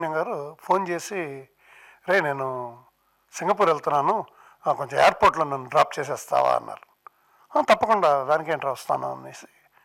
నేను గారు ఫోన్ చేసి రే నేను సింగపూర్ వెళ్తున్నాను ఆ, కొంచెం ఎయిర్పోర్ట్లో నన్ను డ్రాప్ చేసేస్తావా అన్నారు "ఆ, తప్పకుండా దానికి ఏంట్రా వస్తాను అనేసి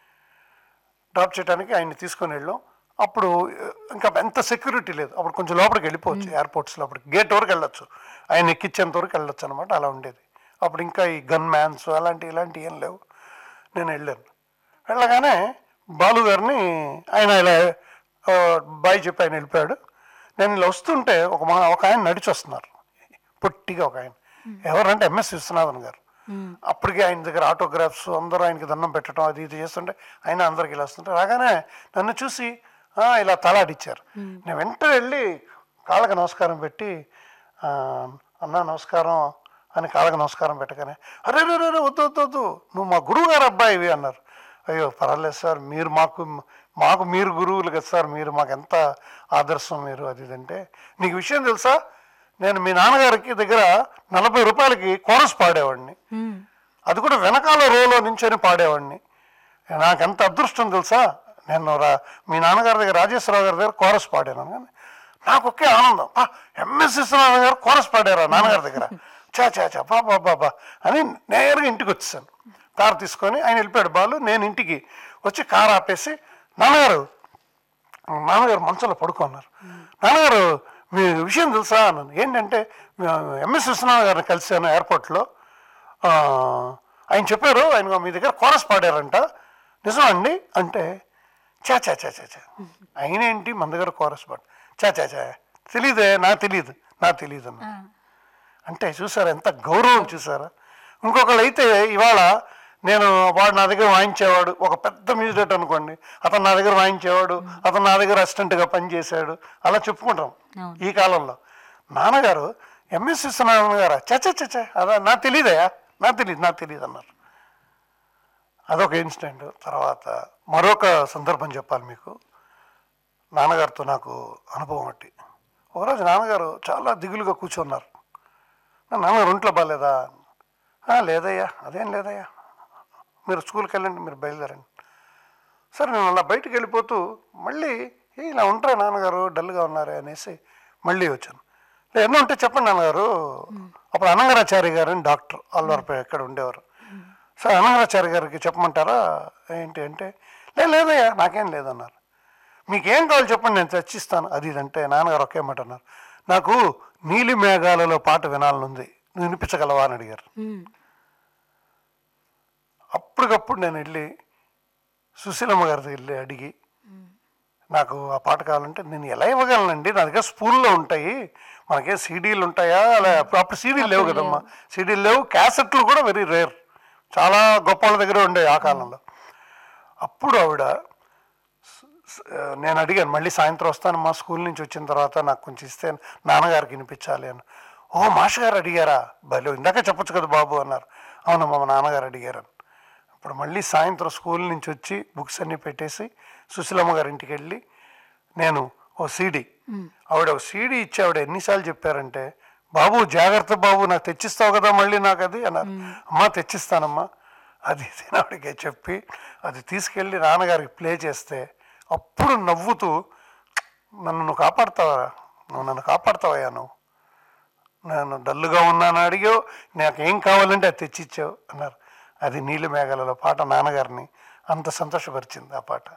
డ్రాప్ చేయడానికి ఆయన్ని తీసుకొని వెళ్ళాం అప్పుడు ఆ, ఇంకా ఎంత సెక్యూరిటీ లేదు అప్పుడు కొంచెం లోపలికి వెళ్ళిపోవచ్చు ఎయిర్పోర్ట్స్ లోపలికి గేట్ వరకు వెళ్ళొచ్చు ఆయన ఎక్కించేంత వరకు వెళ్ళొచ్చు అనమాట అలా ఉండేది అప్పుడు ఇంకా ఈ గన్ మ్యాన్స్ అలాంటి ఇలాంటివి ఏం లేవు నేను వెళ్ళాను వెళ్ళగానే బాలు గారిని ఆయన ఇలా ఆ, బాయ్ చెప్పి ఆయన వెళ్ళిపోయాడు నేను ఇలా వస్తుంటే ఒక మా ఒక ఆయన నడిచి వస్తున్నారు పొట్టిగా ఒక ఆయన ఎవరంటే ఎంఎస్ విశ్వనాథన్ గారు అప్పటికే ఆయన దగ్గర ఆటోగ్రాఫ్స్ అందరూ ఆయనకి దండం పెట్టడం అది ఇది చేస్తుంటే ఆయన అందరికి ఇలా వస్తుంటే రాగానే నన్ను చూసి "ఆ, ఇలా తలాడిచ్చారు నేను వెంటనే వెళ్ళి కాళ్ళకి నమస్కారం పెట్టి "ఆ, అన్నా నమస్కారం అని కాళ్ళకి నమస్కారం పెట్టగానే అరే రే రే రే, వద్దు వద్దు వద్దు నువ్వు మా గురువు గారు అబ్బాయివి అన్నారు అయ్యో పర్వాలేదు సార్ మీరు మాకు మాకు మీరు గురువులు కదా సార్ మీరు మాకు ఎంత ఆదర్శం మీరు అది ఇది అంటే నీకు విషయం తెలుసా నేను మీ నాన్నగారికి దగ్గర నలభై రూపాయలకి కోరస్ పాడేవాడిని అది కూడా వెనకాల రోలో నించొని పాడేవాడిని నాకు ఎంత అదృష్టం తెలుసా నేను రా మీ నాన్నగారి దగ్గర రాజేశ్వరరావు గారి దగ్గర కోరస్ పాడాను కానీ నాకు ఒకే ఆనందం ఎంఎస్ విశ్వనాథన్ గారు కోరస్ పాడారా నాన్నగారి దగ్గర చా చా చా బా బా బా బా అని నేరుగా ఇంటికి వచ్చేసాను కారు తీసుకొని ఆయన వెళ్ళిపోయాడు బాలు నేను ఇంటికి వచ్చి కారు ఆపేసి నాన్నగారు నాన్నగారు మంచంలో పడుకున్నారు నాన్నగారు మీ విషయం తెలుసా అన్నాను ఏంటంటే ఎంఎస్ విశ్వనాథ్ గారిని కలిశాను ఎయిర్పోర్ట్లో ఆ, ఆయన చెప్పారు ఆయన మీ దగ్గర కోరస్ పాడారంట నిజమా అండి అంటే చా చా చా చా చా ఆయన ఏంటి మన దగ్గర కోరస్ పాడు చా చా చా తెలీదే నాకు తెలియదు నాకు తెలియదు అన్న అంటే చూసారా ఎంత గౌరవం చూసారా ఇంకొకళ్ళు అయితే ఇవాళ నేను వాడు నా దగ్గర వాయించేవాడు ఒక పెద్ద మ్యూజిక్ డైరెక్టర్ అనుకోండి అతను నా దగ్గర వాయించేవాడు అతను నా దగ్గర అసిస్టెంట్గా పనిచేశాడు అలా చెప్పుకుంటాం అవును. ఈ కాలంలో నాన్నగారు ఎంఎస్ విశ్వనాథన్ గారా చచ్చ చచ్చ అదా నాకు తెలియదయా నాకు తెలియదు నాకు తెలియదు అన్నారు అదొక ఇన్సిడెంట్ తర్వాత మరొక సందర్భం చెప్పాలి మీకు నాన్నగారితో నాకు అనుభవం ఒకటి ఒకరోజు నాన్నగారు చాలా దిగులుగా కూర్చున్నారు నా నాన్నగారు ఒంట్లో బాగాలేదా "ఆ, లేదయ్యా అదేం లేదయ్యా మీరు స్కూల్కి వెళ్ళండి మీరు బయలుదేరండి సరే నేను అలా బయటికి వెళ్ళిపోతూ మళ్ళీ "ఏ, ఇలా ఉంటారా నాన్నగారు డల్గా ఉన్నారే అనేసి మళ్ళీ వచ్చాను "లే, ఎన్నో ఉంటే చెప్పండి నాన్నగారు అప్పుడు అనంగరాచారి గారు అని డాక్టర్ అల్వారిపై ఎక్కడ ఉండేవారు సరే అనంగరాచారి గారికి చెప్పమంటారా ఏంటి అంటే "లే, లేదయ్యా నాకేం లేదన్నారు మీకేం కావాలి చెప్పండి నేను చర్చిస్తాను అది ఇది అంటే నాన్నగారు ఒకే మాట అన్నారు నాకు నీలి మేఘాలలో పాట వినాలనుంది నువ్వు వినిపించగలవా అని అడిగారు అప్పటికప్పుడు నేను వెళ్ళి సుశీలమ్మ గారి దగ్గర వెళ్ళి అడిగి నాకు ఆ పాట కావాలంటే నేను ఎలా ఇవ్వగలనండి నా దగ్గర స్పూన్లో ఉంటాయి మనకే సీడీలు ఉంటాయా అలా అప్పుడు అప్పుడు సీడీలు లేవు కదమ్మా సీడీలు లేవు క్యాసెట్లు కూడా వెరీ రేర్ చాలా గొప్ప వాళ్ళ దగ్గర ఉండే ఆ కాలంలో అప్పుడు ఆవిడ స- నేను అడిగాను మళ్ళీ సాయంత్రం వస్తాను మా స్కూల్ నుంచి వచ్చిన తర్వాత నాకు కొంచెం ఇస్తే నాన్నగారికి వినిపించాలి అని ఓ మాష గారు అడిగారా భలే ఇందాక చెప్పొచ్చు కదా బాబు అన్నారు అవునమ్మా మా నాన్నగారు అడిగారని ఇప్పుడు మళ్ళీ సాయంత్రం స్కూల్ నుంచి వచ్చి బుక్స్ అన్నీ పెట్టేసి సుశీలమ్మ గారి ఇంటికి వెళ్ళి నేను ఓ సీడీ ఆవిడ ఒక సీడీ ఇచ్చి ఆవిడ ఎన్నిసార్లు చెప్పారంటే బాబు జాగ్రత్త బాబు నాకు తెచ్చిస్తావు కదా మళ్ళీ నాకు అది అన్నారు అమ్మా తెచ్చిస్తానమ్మా అది ఇది అని ఆవిడకి చెప్పి అది తీసుకెళ్ళి నాన్నగారికి ప్లే చేస్తే అప్పుడు నవ్వుతూ నన్ను నువ్వు కాపాడుతావా నువ్వు నన్ను కాపాడుతావయ్యా నువ్వు నేను డల్లుగా ఉన్నాను అడిగావు నాకు ఏం కావాలంటే అది తెచ్చిచ్చావు అన్నారు అది నీలి మేఘాలలో పాట నాన్నగారిని అంత సంతోషపరిచింది ఆ పాట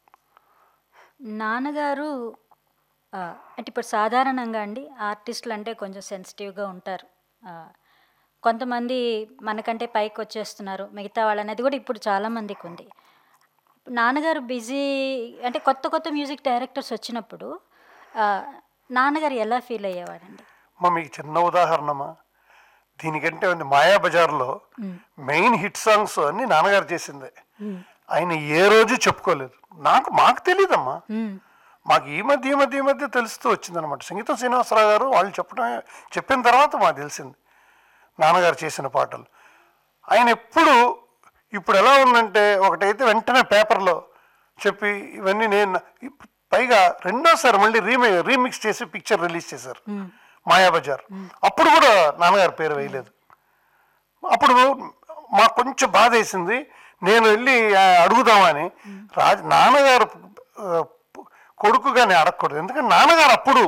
నాన్నగారు ఆ, అంటే ఇప్పుడు సాధారణంగా అండి ఆర్టిస్టులు అంటే కొంచెం సెన్సిటివ్గా ఉంటారు ఆ, కొంతమంది మనకంటే పైకి వచ్చేస్తున్నారు మిగతా వాళ్ళు అనేది కూడా ఇప్పుడు చాలామందికి ఉంది నాన్నగారు బిజీ అంటే కొత్త కొత్త మ్యూజిక్ డైరెక్టర్స్ వచ్చినప్పుడు ఆ, నాన్నగారు ఎలా ఫీల్ అయ్యేవాడండి అమ్మ మీకు చిన్న ఉదాహరణమా దీనికంటే ఉంది మాయాబజార్లో మెయిన్ హిట్ సాంగ్స్ అన్ని నాన్నగారు చేసిందే ఆయన ఏ రోజు చెప్పుకోలేదు నాకు మాకు తెలియదమ్మా మ్మ్. మాకు ఈ మధ్య ఈ మధ్య ఈ మధ్య తెలుస్తూ వచ్చిందనమాట సంగీతం శ్రీనివాసరావు గారు వాళ్ళు చెప్పడం చెప్పిన తర్వాత మాకు తెలిసింది నాన్నగారు చేసిన పాటలు ఆయన ఎప్పుడు ఇప్పుడు ఎలా ఉందంటే ఒకటైతే వెంటనే పేపర్లో చెప్పి ఇవన్నీ నేను ఇప్- పైగా రెండోసారి మళ్ళీ రీమే రీమిక్స్ చేసి పిక్చర్ రిలీజ్ చేశారు మాయాబజార్ అప్పుడు కూడా నాన్నగారి పేరు వేయలేదు అప్పుడు మాకు కొంచెం బాధ వేసింది నేను వెళ్ళి ఆ, అడుగుదామని రాజ నాన్నగారు ఆ, కొడుకుగానే అడగకూడదు ఎందుకంటే నాన్నగారు అప్పుడు